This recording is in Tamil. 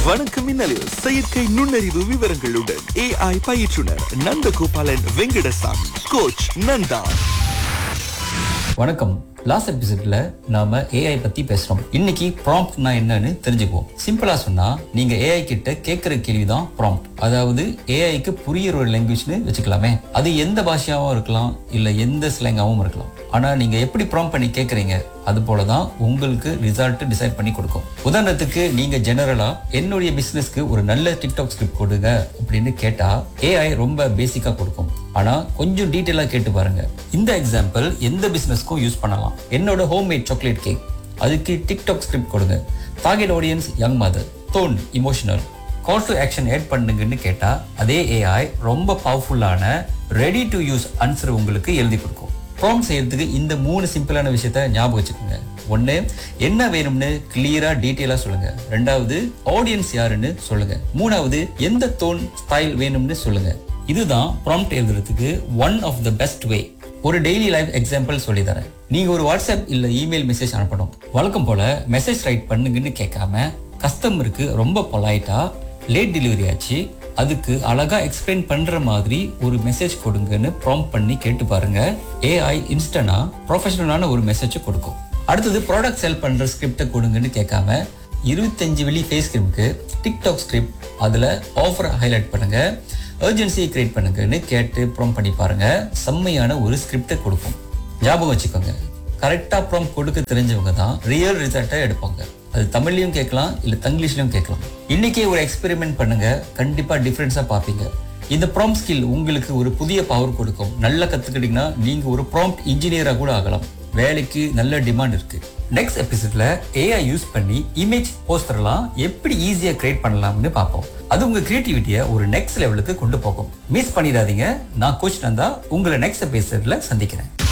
வணக்கம் மின்னலில் செயற்கை நுண்ணறிவு விவரங்களுடன் ஏஐ பயிற்றுனர் நந்தகோபாலன் வெங்கடசாமி கோச் நந்தா வணக்கம் லாஸ்ட் எபிசோட்ல நாம ஏஐ பத்தி பேசுறோம் இன்னைக்கு ப்ராம்ப்ட்னா என்னன்னு தெரிஞ்சுக்குவோம் சிம்பிளா சொன்னா நீங்க ஏஐ கிட்ட கேட்கிற கேள்விதான் ப்ராம்ப்ட் அதாவது ஏஐக்கு புரியுற ஒரு லாங்குவேஜ்னு வச்சுக்கலாமே அது எந்த பாஷையாவும் இருக்கலாம் இல்ல எந்த ஸ்லாங்காவும் இருக்கலாம் ஆனா நீங்க எப்படி ப்ராம்ப்ட் பண்ணி கேக்குறீங்க அது போலதான் உங்களுக்கு ரிசல்ட் டிசைட் பண்ணி கொடுக்கும் உதாரணத்துக்கு நீங்க ஜெனரலா என்னுடைய பிசினஸ்க்கு ஒரு நல்ல டிக்டாக் ஸ்கிரிப்ட் கொடுங்க அப்படின்னு கேட்டா ஏஐ ரொம்ப பேசிக்கா கொடுக்கும் ஆனா கொஞ்சம் டீட்டெயிலா கேட்டு பாருங்க இந்த எக்ஸாம்பிள் எந்த பிசினஸ்க்கும் யூஸ் பண்ணலாம் என்னோட ஹோம் மேட் சாக்லேட் கேக் அதுக்கு டிக்டாக் ஸ்கிரிப்ட் கொடுங்க target audience young mother tone emotional call to action ad பண்ணுங்கன்னு கேட்டா அதே ஏஐ ரொம்ப பவர்ஃபுல்லான ரெடி டு யூஸ் ஆன்சர் உங்களுக்கு எழுதி கொடுக்கும் ப்ராம்ப்ட் செய்யறதுக்கு இந்த மூணு சிம்பிளான விஷயத்த ஞாபகம் வச்சுக்கோங்க ஒண்ணு என்ன வேணும்னு கிளியரா டீட்டெயிலா சொல்லுங்க ரெண்டாவது ஆடியன்ஸ் யாருன்னு சொல்லுங்க மூணாவது எந்த டோன் ஸ்டைல் வேணும்னு சொல்லுங்க இதுதான் ப்ராம்ப்ட் எழுதுறதுக்கு one of the best way ஒரு டெய்லி லைஃப் எக்ஸாம்பிள் சொல்லி தரேன் நீங்க ஒரு வாட்ஸ்அப் இல்ல இமெயில் மெசேஜ் அனுப்பணும் வழக்கம் போல மெசேஜ் ரைட் பண்ணுங்கன்னு கேட்காம கஸ்டமருக்கு ரொம்ப பொலைட்டா லேட் டெலிவரி ஆச்சு அதுக்கு அழகா எக்ஸ்பிளைன் பண்ற மாதிரி ஒரு மெசேஜ் கொடுங்கன்னு ப்ராம்ப்ட் பண்ணி கேட்டு பாருங்க ஏஐ இன்ஸ்டன்டா ப்ரொஃபஷனலான ஒரு மெசேஜ் கொடுக்கும் அடுத்தது ப்ராடக்ட் செல் பண்ற ஸ்கிரிப்டை கொடுங்கன்னு கேட்காம இருபத்தஞ்சு வெள்ளி ஃபேஸ் கிரிம்க்கு டிக்டாக் ஸ்கிரிப்ட் அதுல ஆஃபர் ஹைலைட் பண்ணுங்க அர்ஜென்சியை கிரியேட் பண்ணுங்கன்னு கேட்டு ப்ராம் பண்ணி பாருங்க செம்மையான ஒரு ஸ்கிரிப்டை கொடுக்கும் ஞாபகம் வச்சுக்கோங்க கரெக்டா ப்ராம் கொடுக்க தெரிஞ்சவங்க தான் ரியல் ரிசல்ட்டை எடுப்பாங்க அது தமிழ்லயும் கேட்கலாம் இல்ல தங்கிலீஷ்லயும் கேட்கலாம் இன்னைக்கே ஒரு எக்ஸ்பெரிமெண்ட் பண்ணுங்க கண்டிப்பா டிஃபரன்ஸா பார்ப்பீங்க இந்த ப்ராம்ப்ட் ஸ்கில் உங்களுக்கு ஒரு புதிய பவர் கொடுக்கும் நல்லா கத்துக்கிட்டீங்கன்னா நீங்க ஒரு ப்ராம்ப்ட் இன்ஜினியரா கூட ஆகலாம் வேலைக்கு நல்ல டிமாண்ட் இருக்கு நெக்ஸ்ட் எபிசோட்ல ஏஐ யூஸ் பண்ணி இமேஜ் போஸ்டர்லாம் எப்படி ஈஸியா கிரியேட் பண்ணலாம்னு பார்ப்போம் அது உங்க கிரியேட்டிவிட்டியை ஒரு நெக்ஸ்ட் லெவலுக்கு கொண்டு போகும் மிஸ் பண்ணிடாதீங்க நான் கோச் நந்தா உங்களை நெக்ஸ்ட் எபிசோட்ல சந்திக்கிறேன்